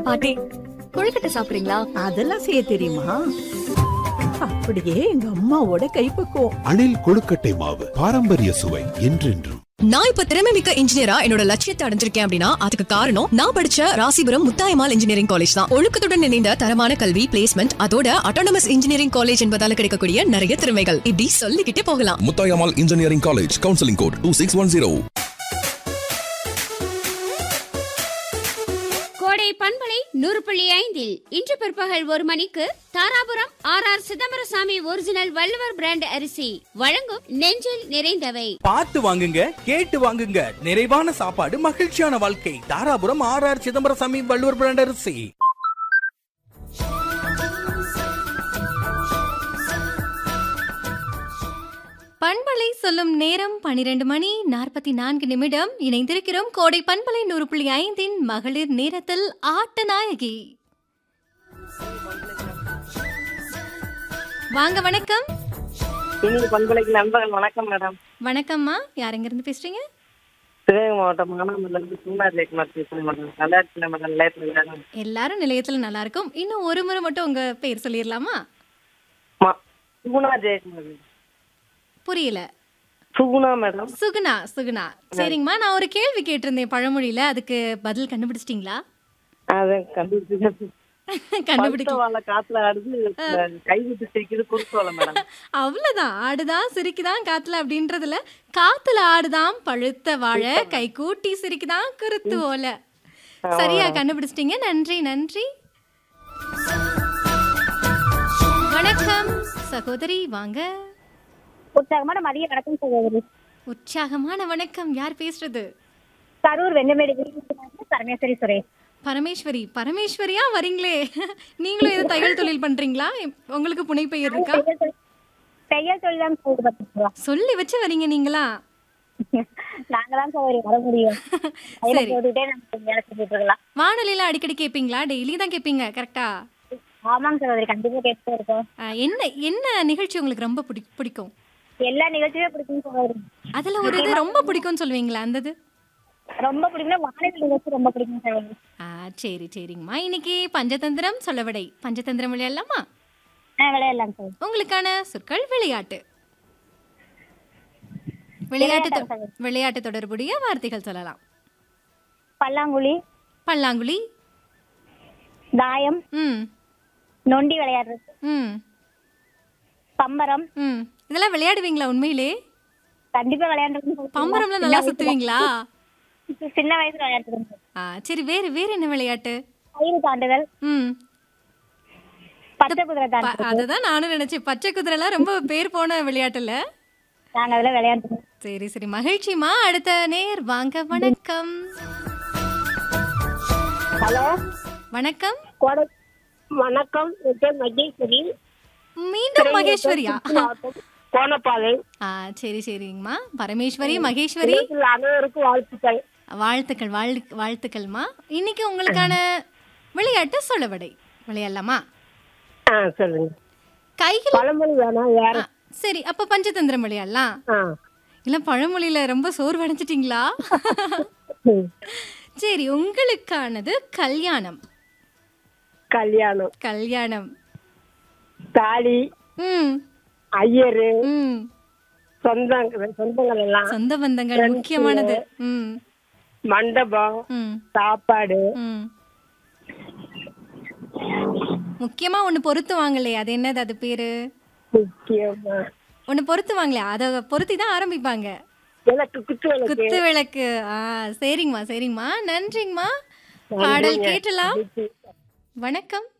பாட்டி கொழுக்கட்டை சாப்பிடுறீங்களா அதெல்லாம் செய்ய தெரியுமா அப்படியே எங்க அம்மாவோட கைப்பக்குவம் அணில் கொழுக்கட்டை மாவு பாரம்பரிய சுவை என்றென்றும் நான் இப்ப திறமை மிக்க இன்ஜினியரா என்னோட லட்சியத்தை அடைஞ்சிருக்கேன் அப்படின்னா அதுக்கு காரணம் நான் படிச்ச ராசிபுரம் முத்தாயமால் இன்ஜினியரிங் காலேஜ் தான் ஒழுக்கத்துடன் இணைந்த தரமான கல்வி பிளேஸ்மெண்ட் அதோட அட்டானமஸ் இன்ஜினியரிங் காலேஜ் என்பதால கிடைக்கக்கூடிய நிறைய திறமைகள் இப்படி சொல்லிக்கிட்டே போகலாம் Muthayammal engineering college counselling code two six one zero Kodai பண்பலை நூறு புள்ளி ஐந்தில் இன்று பிற்பகல் ஒரு மணிக்கு Dharapuram R R Chidambarasamy original Valluvar brand அரிசி வழங்கும் நெஞ்சில் நிறைந்தவை பார்த்து வாங்குங்க கேட்டு வாங்குங்க நிறைவான சாப்பாடு மகிழ்ச்சியான வாழ்க்கை Dharapuram R R Chidambarasamy Valluvar brand அரிசி பண்பலை சொல்லும் நேரம் பனிரெண்டு மணி நாற்பத்தி நான்கு நிமிடம் இணைந்திருக்கிறோம் கோடை பண்பலை நூறு புள்ளி ஐந்தின் மகளிர் நேரத்தில் ஆட்ட நாயகி வாங்க வணக்கம் இனிய பண்பலைக்கு நண்பர்கள் வணக்கம் மேடம் வணக்கம்மா யார் எங்கிருந்து பேசுறீங்க சிவகங்கை மாவட்டம் மானாமதுல இருந்து சுகுமார் ஜெயக்குமார் பேசுறேன் மேடம் நல்லா இருக்கீங்களா மேடம் நல்லா இருக்கீங்களா மேடம் எல்லாரும் நிலையத்துல நல்லா இருக்கும் இன்னும் ஒரு முறை மட்டும் உங்க பேர் சொல்லிடலாமா மா- சுகுணா ஜெயக்குமார் மேடம். புரியல சுகுணா மேடம் சுகுணா சுகுணா சரிங்கம்மா நான் ஒரு கேள்வி கேட்டிருந்தேன் பழமொழியில அதுக்கு பதில் கண்டுபிடிச்சிட்டீங்களா அதை கண்டுபிடிச்சு கண்டுபிடிக்க வாழை காத்துல ஆடுது கை விட்டு சிரிக்குது குறுக்கு வாழை மேடம் அவ்வளவுதான் ஆடுதான் சிரிக்குதான் காத்துல அப்படின்றதுல காத்துல ஆடுதான் பழுத்த வாழை கை கூட்டி சிரிக்குதான் குருத்து ஓல சரியா கண்டுபிடிச்சிட்டீங்க நன்றி நன்றி வணக்கம் சகோதரி வாங்க உற்சாகமான மதிய வணக்கம் சகோதரி உற்சாகமான வணக்கம் யார் பேசுறது கரூர் வெங்கமேடு பரமேஸ்வரி சுரேஷ் பரமேஸ்வரி பரமேஸ்வரியா வரீங்களே நீங்களும் ஏதோ தையல் தொழில் பண்றீங்களா உங்களுக்கு புனைப்பெயர் இருக்கா தையல் தொழில் தையல் தொழில் தான் சகோதரி பார்த்துக்கிறோம் சொல்லி வச்சு வரீங்க நீங்களா நாங்க தான் சகோதரி வர முடியும் தையலை சரி. போட்டுக்கிட்டே நம்ம வேலை செஞ்சுட்டு இருக்கலாம் வானொலியில அடிக்கடி கேட்பீங்களா டெய்லி தான் கேட்பீங்க கரெக்டா ஆமாங்க சகோதரி கண்டிப்பா கேட்டு இருக்கோம் ஆஹ் என்ன என்ன நிகழ்ச்சி உங்களுக்கு ரொம்ப பிடி பிடிக்கும் எல்லா நிகழ்ச்சியுமே பிடிக்கும் சகோதரி அதுல ஒரு இது ரொம்ப பிடிக்கும்னு சொல்லுவீங்களா அந்த இது ரொம்ப பிடிக்கும்னா வானிலை நிகழ்ச்சி ரொம்ப பிடிக்கும் சகோதரி ஆ சரி சரிங்கம்மா இன்னைக்கு பஞ்சதந்திரம் சொல்லவிடை பஞ்சதந்திரம் விளையாடலாமா ஆ விளையாடலாம் சகோதரி உங்களுக்கான சொற்கள் விளையாட்டு விளையாட்டு தொ- விளையாட்டு விளையாட்டு தொடர்புடைய வார்த்தைகள் சொல்லலாம் பல்லாங்குழி பல்லாங்குழி தாயம் ம் நொண்டி விளையாடுறது ம் பம்பரம் ம் இதெல்லாம் விளையாடுவீங்களா உண்மையிலே கண்டிப்பா விளையாண்டுருக்கோம் பம்பரம்ல நல்லா சுத்துவீங்களா சின்ன வயசுல விளையாண்டுருக்கோம் ஆ சரி வேறு வேறு என்ன விளையாட்டு கயிறு தாண்டுதல் ம் பச்சை குதிரை ப- தாண்டுதல் அதுதான் நானும் நினைச்சேன் பச்சை குதிரைலாம் ரொம்ப பேர் போன விளையாட்டுல நாங்க அதெல்லாம் விளையாண்டுருக்கோம் சரி சரி மகிழ்ச்சிமா அடுத்த நேர் வாங்க வணக்கம் ஹலோ வணக்கம் கோடை வணக்கம் என் பேர் மகேஸ்வரி மீண்டும் மகேஸ்வரியா கோணப்பாதை ஆ சரி சரிங்கம்மா பரமேஸ்வரி மகேஸ்வரி அனைவருக்கும் வாழ்த்துக்கள் வாழ்த்துக்கள் வாழ் வாழ்த்துக்கள்மா இன்னைக்கு உங்களுக்கான விளையாட்டு சொல்லவடை விளையாடலாமா ஆ சொல்லுங்க கையில் பழமொழி வேணாம் வேற ஆ, சரி அப்ப பஞ்சதந்திரம் விளையாடலாம் ஆ இல்ல பழமொழியில ரொம்ப சோர்வடைஞ்சிட்டீங்களா சரி உங்களுக்கானது கல்யாணம் கல்யாணம் கல்யாணம் தாலி ம் ஐயரு ம் சொந்தங்கள் சொந்தங்கள் எல்லாம் சொந்த பந்தங்கள் முக்கியமானது ம் மண்டபம் ம் சாப்பாடு ம் முக்கியமா ஒண்ணு பொருத்துவாங்களே அது என்னது அது பேரு முக்கியமா ஒண்ணு பொருத்துவாங்களே அதை பொருத்தி தான் ஆரம்பிப்பாங்க எனக்கு குத்து விளக்கு குத்து விளக்கு ஆ சரிங்கம்மா சரிங்கம்மா நன்றிங்கம்மா பாடல் கேட்டலாம் வணக்கம்